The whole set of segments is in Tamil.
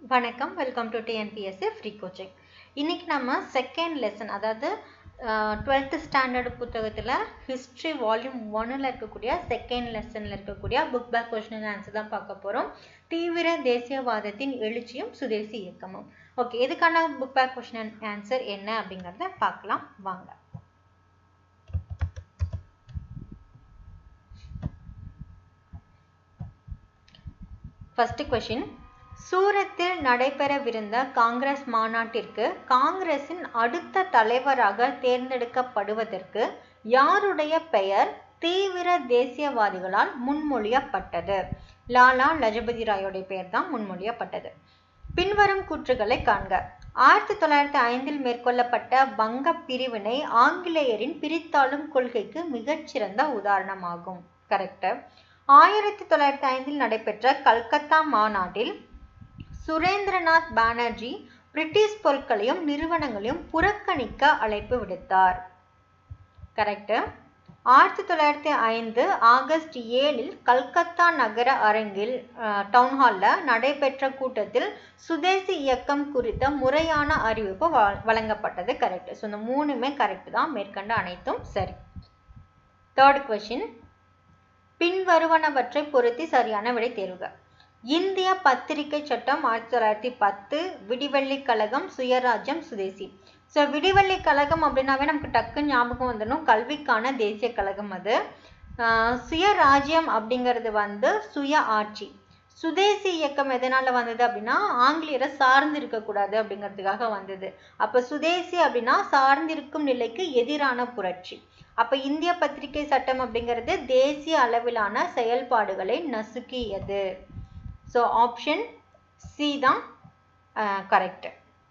வணக்கம் welcome to TNPSC free coaching இன்னைக்கு நம்ம செகண்ட் லெசன் அதாவது டுவெல்த்து ஸ்டாண்டர்ட் புத்தகத்தில் ஹிஸ்ட்ரி வால்யூம் ஒன்னில் இருக்கக்கூடிய செகண்ட் லெசனில் இருக்கக்கூடிய புக் பேக் கொஸ்டின் ஆன்சர் தான் பார்க்க போகிறோம் தீவிர தேசியவாதத்தின் எழுச்சியும் சுதேசி இயக்கமும் ஓகே இதுக்கான புக் பேக் கொஸ்டின் ஆன்சர் என்ன அப்படிங்கிறத பார்க்கலாம் வாங்க ஃபர்ஸ்ட் கொஷின் சூரத்தில் நடைபெறவிருந்த காங்கிரஸ் மாநாட்டிற்கு காங்கிரசின் அடுத்த தலைவராக தேர்ந்தெடுக்கப்படுவதற்கு யாருடைய பெயர் தீவிர தேசியவாதிகளால் முன்மொழியப்பட்டது லாலா லஜபதி ராயோடைய பெயர் தான் முன்மொழியப்பட்டது பின்வரும் கூற்றுகளை காண்க ஆயிரத்தி தொள்ளாயிரத்தி ஐந்தில் மேற்கொள்ளப்பட்ட வங்க பிரிவினை ஆங்கிலேயரின் பிரித்தாளும் கொள்கைக்கு மிகச்சிறந்த உதாரணமாகும் கரெக்ட் ஆயிரத்தி தொள்ளாயிரத்தி ஐந்தில் நடைபெற்ற கல்கத்தா மாநாட்டில் சுரேந்திரநாத் பானர்ஜி பிரிட்டிஷ் பொருட்களையும் நிறுவனங்களையும் புறக்கணிக்க அழைப்பு விடுத்தார் கரெக்ட் ஆயிரத்தி தொள்ளாயிரத்தி ஐந்து ஆகஸ்ட் ஏழில் கல்கத்தா நகர அரங்கில் டவுன் ஹாலில் நடைபெற்ற கூட்டத்தில் சுதேசி இயக்கம் குறித்த முறையான அறிவிப்பு வழங்கப்பட்டது கரெக்ட் ஸோ இந்த மூணுமே கரெக்ட் தான் மேற்கண்ட அனைத்தும் சரி தேர்ட் கொஷின் பின்வருவனவற்றை பொருத்தி சரியான விடை தேர்வுக இந்திய பத்திரிகை சட்டம் ஆயிரத்தி தொள்ளாயிரத்தி பத்து விடிவெள்ளி கழகம் சுயராஜ்யம் சுதேசி ஸோ விடிவெள்ளி கழகம் அப்படின்னாவே நமக்கு டக்கு ஞாபகம் வந்துடும் கல்விக்கான தேசிய கழகம் அது சுயராஜ்யம் அப்படிங்கிறது வந்து சுய ஆட்சி சுதேசி இயக்கம் எதனால வந்தது அப்படின்னா ஆங்கிலேயரை சார்ந்து இருக்கக்கூடாது அப்படிங்கிறதுக்காக வந்தது அப்போ சுதேசி அப்படின்னா சார்ந்திருக்கும் நிலைக்கு எதிரான புரட்சி அப்போ இந்திய பத்திரிகை சட்டம் அப்படிங்கிறது தேசிய அளவிலான செயல்பாடுகளை நசுக்கியது ஸோ ஆப்ஷன் சி தான் கரெக்ட்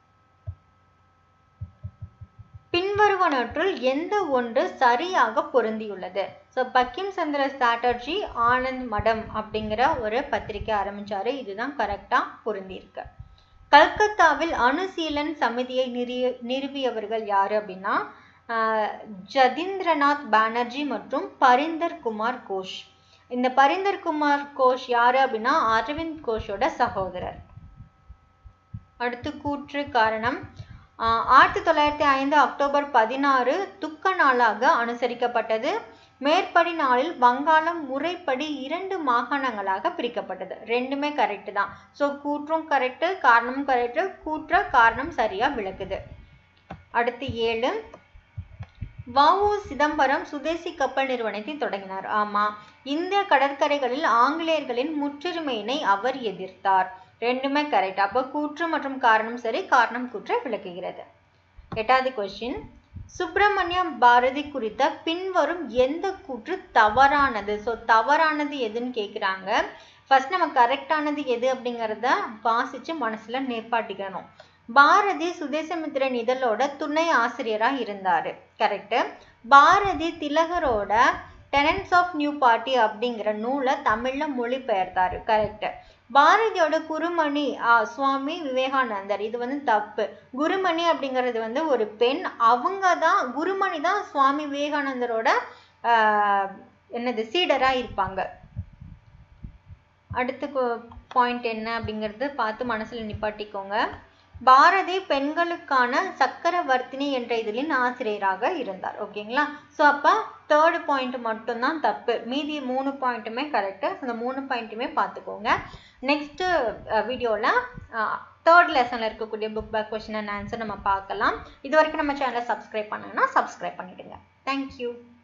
பின்வருவனற்றுள் எந்த ஒன்று சரியாக பொருந்தியுள்ளது ஸோ பக்கிம் சந்திர சாட்டர்ஜி ஆனந்த் மடம் அப்படிங்கிற ஒரு பத்திரிகை ஆரம்பிச்சாரு இதுதான் கரெக்டாக பொருந்தியிருக்கு கல்கத்தாவில் அணுசீலன் சமிதியை நிறுவிய நிறுவியவர்கள் யாரு அப்படின்னா ஜதீந்திரநாத் பானர்ஜி மற்றும் பரிந்தர் குமார் கோஷ் இந்த பரிந்தர் குமார் கோஷ் யாரு அப்படின்னா அரவிந்த் கோஷோட சகோதரர் அடுத்து கூற்று காரணம் ஆயிரத்தி தொள்ளாயிரத்தி ஐந்து அக்டோபர் பதினாறு துக்க நாளாக அனுசரிக்கப்பட்டது மேற்படி நாளில் வங்காளம் முறைப்படி இரண்டு மாகாணங்களாக பிரிக்கப்பட்டது ரெண்டுமே கரெக்டு தான் ஸோ கூற்றும் கரெக்டு காரணமும் கரெக்டு கூற்ற காரணம் சரியா விளக்குது அடுத்து ஏழு வஉ சிதம்பரம் சுதேசி கப்பல் நிறுவனத்தை தொடங்கினார் ஆமா இந்திய கடற்கரைகளில் ஆங்கிலேயர்களின் முற்றுரிமையினை அவர் எதிர்த்தார் ரெண்டுமே கரெக்ட் அப்போ கூற்று மற்றும் காரணம் சரி காரணம் கூற்றை விளக்குகிறது எட்டாவது கொஸ்டின் சுப்பிரமணியம் பாரதி குறித்த பின்வரும் எந்த கூற்று தவறானது ஸோ தவறானது எதுன்னு கேட்குறாங்க ஃபர்ஸ்ட் நம்ம கரெக்டானது எது அப்படிங்கிறத வாசிச்சு மனசுல நிற்பாட்டிக்கணும் பாரதி சுதேசமித்திரன் இதழோட துணை ஆசிரியராக இருந்தார் கரெக்டு பாரதி திலகரோட டெனன்ஸ் ஆஃப் நியூ பார்ட்டி அப்படிங்கிற நூலை தமிழில் மொழிபெயர்த்தாரு கரெக்டு பாரதியோட குருமணி சுவாமி விவேகானந்தர் இது வந்து தப்பு குருமணி அப்படிங்கிறது வந்து ஒரு பெண் அவங்க தான் குருமணி தான் சுவாமி விவேகானந்தரோட என்னது சீடராக இருப்பாங்க அடுத்த பாயிண்ட் என்ன அப்படிங்கிறது பார்த்து மனசில் நிப்பாட்டிக்கோங்க பாரதி பெண்களுக்கான சக்கரவர்த்தினி என்ற இதழின் ஆசிரியராக இருந்தார் ஓகேங்களா ஸோ அப்போ தேர்டு பாயிண்ட் மட்டும்தான் தப்பு மீதி மூணு பாயிண்ட்டுமே கரெக்டு அந்த மூணு பாயிண்ட்டுமே பார்த்துக்கோங்க நெக்ஸ்ட்டு வீடியோவில் தேர்ட் லெசனில் இருக்கக்கூடிய book back question and answer நம்ம பார்க்கலாம் இது வரைக்கும் நம்ம சேனலை சப்ஸ்கிரைப் பண்ணுங்கன்னா சப்ஸ்கிரைப் பண்ணிவிடுங்க தேங்க்யூ